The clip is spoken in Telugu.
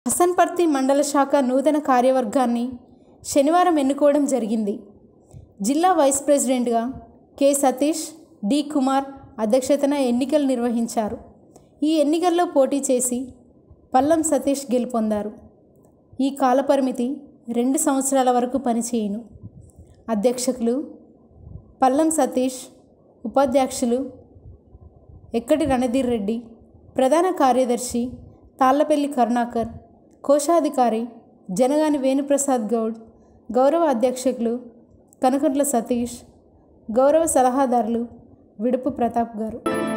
హసన్పర్తి మండల శాఖ నూతన కార్యవర్గాన్ని శనివారం ఎన్నుకోవడం జరిగింది జిల్లా వైస్ ప్రెసిడెంట్గా కె సతీష్ డి కుమార్ అధ్యక్షతన ఎన్నికలు నిర్వహించారు ఈ ఎన్నికల్లో పోటీ చేసి పల్లం సతీష్ గెలుపొందారు ఈ కాలపరిమితి రెండు సంవత్సరాల వరకు పనిచేయును అధ్యక్షకులు పల్లం సతీష్ ఉపాధ్యక్షులు ఎక్కడి రణధీర్ రెడ్డి ప్రధాన కార్యదర్శి తాళ్లపల్లి కరుణాకర్ కోశాధికారి జనగాని వేణుప్రసాద్ గౌడ్ గౌరవ అధ్యక్షకులు కనకంట్ల సతీష్ గౌరవ సలహాదారులు విడుపు ప్రతాప్ గారు